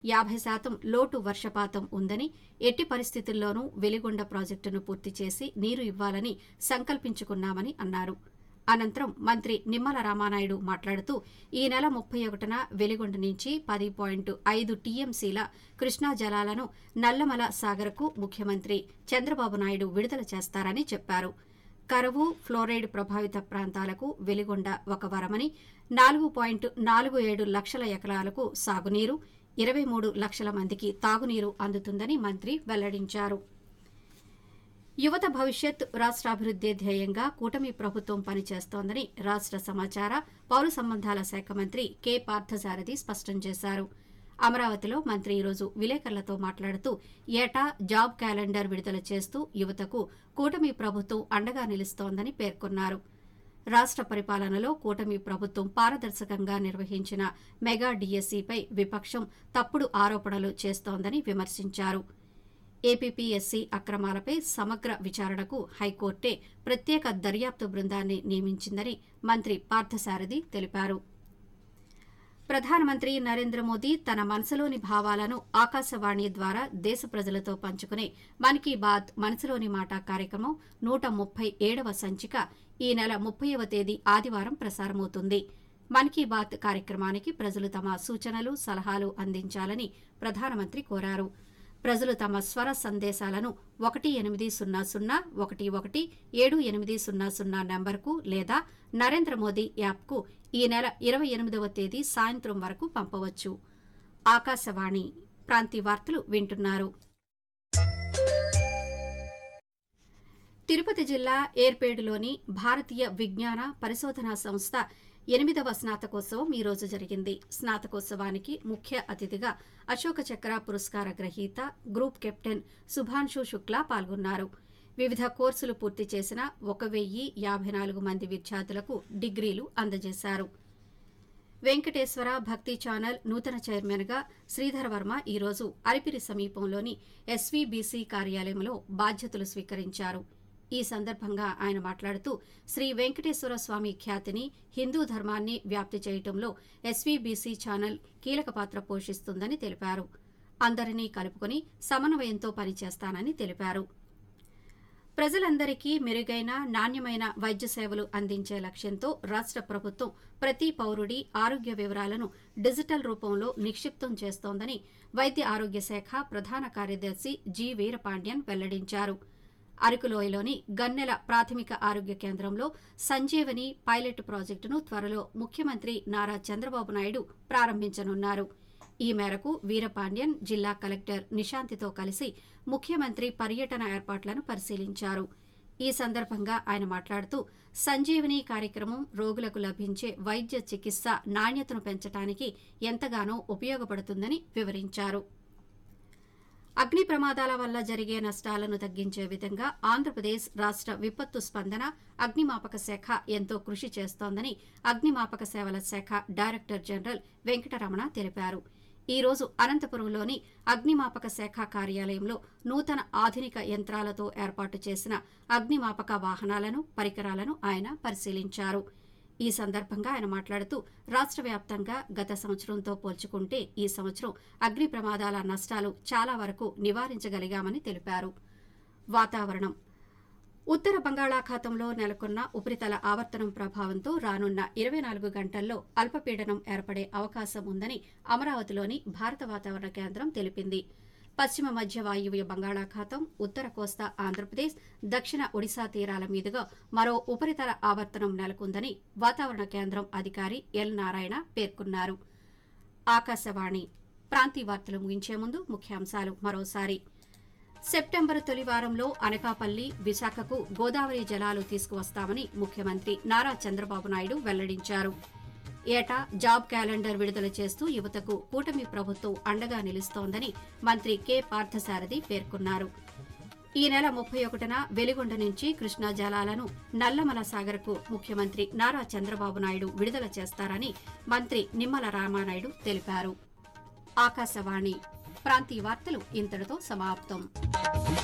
యాభై శాతం లోటు వర్షపాతం ఉందని ఎట్టి పరిస్థితుల్లోనూ వెలిగొండ ప్రాజెక్టును పూర్తి చేసి నీరు ఇవ్వాలని సంకల్పించుకున్నామని అన్నారు అనంతరం మంత్రి నిమ్మల రామానాయుడు మాట్లాడుతూ ఈ నెల ముప్పై ఒకటిన వెలిగొండ నుంచి పది పాయింట్ ఐదు టీఎంసీల కృష్ణా జలాలను నల్లమల సాగర్కు ముఖ్యమంత్రి చంద్రబాబు నాయుడు విడుదల చేస్తారని చెప్పారు కరువు ఫ్లోరైడ్ ప్రభావిత ప్రాంతాలకు వెలిగొండ ఒక వరమని నాలుగు పాయింట్ నాలుగు ఏడు లక్షల ఎకరాలకు సాగునీరు ఇరవై మూడు లక్షల మందికి తాగునీరు అందుతుందని మంత్రి వెల్లడించారు యువత భవిష్యత్ రాష్ట్రాభివృద్దే ధ్యేయంగా కూటమి ప్రభుత్వం పనిచేస్తోందని రాష్ట్ర సమాచార పౌర సంబంధాల శాఖ మంత్రి కె పార్థసారథి స్పష్టం చేశారు అమరావతిలో మంత్రి ఈరోజు విలేకరులతో మాట్లాడుతూ ఏటా జాబ్ క్యాలెండర్ విడుదల చేస్తూ యువతకు కూటమి ప్రభుత్వం అండగా నిలుస్తోందని పేర్కొన్నారు రాష్ట్ర పరిపాలనలో కూటమి ప్రభుత్వం పారదర్శకంగా నిర్వహించిన మెగా డీఎస్సీపై విపక్షం తప్పుడు ఆరోపణలు చేస్తోందని విమర్శించారు ఏపీపీఎస్సీ అక్రమాలపై సమగ్ర విచారణకు హైకోర్టే ప్రత్యేక దర్యాప్తు బృందాన్ని నియమించిందని మంత్రి పార్థసారథి తెలిపారు ప్రధానమంత్రి నరేంద్ర మోదీ తన మనసులోని భావాలను ఆకాశవాణి ద్వారా దేశ ప్రజలతో పంచుకునే మన్ కీ బాత్ మనసులోని మాట కార్యక్రమం నూట ముప్పై ఏడవ సంచిక ఈ నెల ముప్పైవ తేదీ ఆదివారం ప్రసారమవుతుంది మన్ కీ బాత్ కార్యక్రమానికి ప్రజలు తమ సూచనలు సలహాలు అందించాలని ప్రధానమంత్రి కోరారు ప్రజలు తమ స్వర సందేశాలను ఒకటి ఎనిమిది సున్నా సున్నా ఒకటి ఒకటి ఏడు ఎనిమిది సున్నా సున్నా నంబర్కు లేదా నరేంద్ర మోదీ యాప్కు ఈ నెల ఇరవై ఎనిమిదవ తేదీ సాయంత్రం వరకు పంపవచ్చు ఆకాశవాణి ప్రాంతీయ వార్తలు వింటున్నారు తిరుపతి జిల్లా ఏర్పేడులోని భారతీయ విజ్ఞాన పరిశోధనా సంస్థ ఎనిమిదవ స్నాతకోత్సవం ఈ రోజు జరిగింది స్నాతకోత్సవానికి ముఖ్య అతిథిగా అశోక చక్ర పురస్కార గ్రహీత గ్రూప్ కెప్టెన్ సుభాన్షు శుక్లా పాల్గొన్నారు వివిధ కోర్సులు పూర్తి చేసిన ఒక వెయ్యి యాభై నాలుగు మంది విద్యార్థులకు డిగ్రీలు అందజేశారు వెంకటేశ్వర భక్తి ఛానల్ నూతన చైర్మన్గా శ్రీధర్ వర్మ ఈరోజు అలిపిరి సమీపంలోని ఎస్వీబీసీ కార్యాలయంలో బాధ్యతలు స్వీకరించారు ఈ సందర్భంగా ఆయన మాట్లాడుతూ శ్రీ వెంకటేశ్వర స్వామి ఖ్యాతిని హిందూ ధర్మాన్ని వ్యాప్తి చేయటంలో ఎస్వీబీసీ ఛానల్ కీలక పాత్ర పోషిస్తుందని తెలిపారు అందరినీ కలుపుకొని సమన్వయంతో పనిచేస్తానని తెలిపారు ప్రజలందరికీ మెరుగైన నాణ్యమైన వైద్య సేవలు అందించే లక్ష్యంతో రాష్ట ప్రభుత్వం ప్రతి పౌరుడి ఆరోగ్య వివరాలను డిజిటల్ రూపంలో నిక్షిప్తం చేస్తోందని వైద్య ఆరోగ్య శాఖ ప్రధాన కార్యదర్శి జి వీరపాండ్యన్ వెల్లడించారు అరకులోయలోని గన్నెల ప్రాథమిక ఆరోగ్య కేంద్రంలో సంజీవని పైలట్ ప్రాజెక్టును త్వరలో ముఖ్యమంత్రి నారా చంద్రబాబు నాయుడు ప్రారంభించనున్నారు ఈ మేరకు వీరపాండ్యన్ జిల్లా కలెక్టర్ నిశాంతితో కలిసి ముఖ్యమంత్రి పర్యటన ఏర్పాట్లను పరిశీలించారు ఈ సందర్భంగా ఆయన మాట్లాడుతూ సంజీవని కార్యక్రమం రోగులకు లభించే వైద్య చికిత్స నాణ్యతను పెంచడానికి ఎంతగానో ఉపయోగపడుతుందని వివరించారు అగ్ని ప్రమాదాల వల్ల జరిగే నష్టాలను తగ్గించే విధంగా ఆంధ్రప్రదేశ్ రాష్ట విపత్తు స్పందన అగ్నిమాపక శాఖ ఎంతో కృషి చేస్తోందని అగ్నిమాపక సేవల శాఖ డైరెక్టర్ జనరల్ వెంకటరమణ తెలిపారు ఈ రోజు అనంతపురంలోని అగ్నిమాపక శాఖ కార్యాలయంలో నూతన ఆధునిక యంత్రాలతో ఏర్పాటు చేసిన అగ్నిమాపక వాహనాలను పరికరాలను ఆయన పరిశీలించారు ఈ సందర్భంగా ఆయన మాట్లాడుతూ రాష్ట వ్యాప్తంగా గత సంవత్సరంతో పోల్చుకుంటే ఈ సంవత్సరం అగ్ని ప్రమాదాల నష్టాలు చాలా వరకు నివారించగలిగామని తెలిపారు వాతావరణం ఉత్తర బంగాళాఖాతంలో నెలకొన్న ఉపరితల ఆవర్తనం ప్రభావంతో రానున్న ఇరవై నాలుగు గంటల్లో అల్పపీడనం ఏర్పడే అవకాశం ఉందని అమరావతిలోని భారత వాతావరణ కేంద్రం తెలిపింది పశ్చిమ మధ్య వాయువ్య బంగాళాఖాతం ఉత్తర కోస్తా ఆంధ్రప్రదేశ్ దక్షిణ ఒడిశా తీరాల మీదుగా మరో ఉపరితల ఆవర్తనం నెలకొందని వాతావరణ కేంద్రం అధికారి ఎల్ నారాయణ పేర్కొన్నారు ఆకాశవాణి ప్రాంతీయ వార్తలు ముగించే ముందు ముఖ్యాంశాలు మరోసారి సెప్టెంబర్ తొలి వారంలో అనకాపల్లి విశాఖకు గోదావరి జలాలు తీసుకువస్తామని ముఖ్యమంత్రి నారా చంద్రబాబు నాయుడు వెల్లడించారు ఏటా జాబ్ క్యాలెండర్ విడుదల చేస్తూ యువతకు కూటమి ప్రభుత్వం అండగా నిలుస్తోందని మంత్రి కె పార్థసారథి పేర్కొన్నారు ఈ నెల ముప్పై ఒకటిన వెలిగొండ నుంచి కృష్ణా జలాలను నల్లమల సాగర్కు ముఖ్యమంత్రి నారా చంద్రబాబు నాయుడు విడుదల చేస్తారని మంత్రి నిమ్మల రామానాయుడు తెలిపారు ఆకాశవాణి ప్రాంతీయ వార్తలు ఇంతటితో సమాప్తం